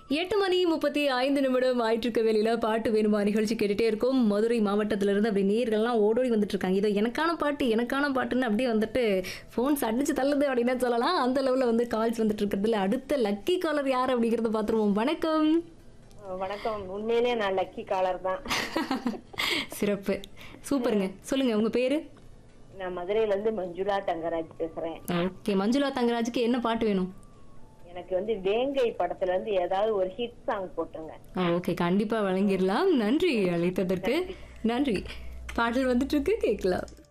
எட்டு மணி முப்பத்தி ஐந்து நிமிடம் ஆயிட்டிருக்க வேலையில பாட்டு வேணுமா நிகழ்ச்சி கேட்டுட்டே இருக்கும் மதுரை மாவட்டத்துல இருந்து அப்படி நேர்கள்லாம் ஓடோடி வந்துட்டு இருக்காங்க இதோ எனக்கான பாட்டு எனக்கான பாட்டுன்னு அப்படியே வந்துட்டு ஃபோன்ஸ் அடிச்சு தள்ளுது அப்படின்னு சொல்லலாம் அந்த லெவலில் வந்து கால்ஸ் வந்துட்டு இருக்கிறதுல அடுத்த லக்கி காலர் யார் அப்படிங்கிறத பார்த்துருவோம் வணக்கம் வணக்கம் உண்மையிலேயே நான் லக்கி காலர் தான் சிறப்பு சூப்பருங்க சொல்லுங்க உங்க பேரு நான் மதுரையில இருந்து மஞ்சுளா தங்கராஜ் பேசுறேன் ஓகே மஞ்சுளா தங்கராஜுக்கு என்ன பாட்டு வேணும் எனக்கு வந்து வேங்கை படத்துல இருந்து ஏதாவது ஒரு ஹிட் சாங் போட்டுருங்க ஓகே கண்டிப்பா வழங்கிடலாம் நன்றி அழைத்ததற்கு நன்றி பாடல் வந்துட்டு இருக்கு கேட்கலாம்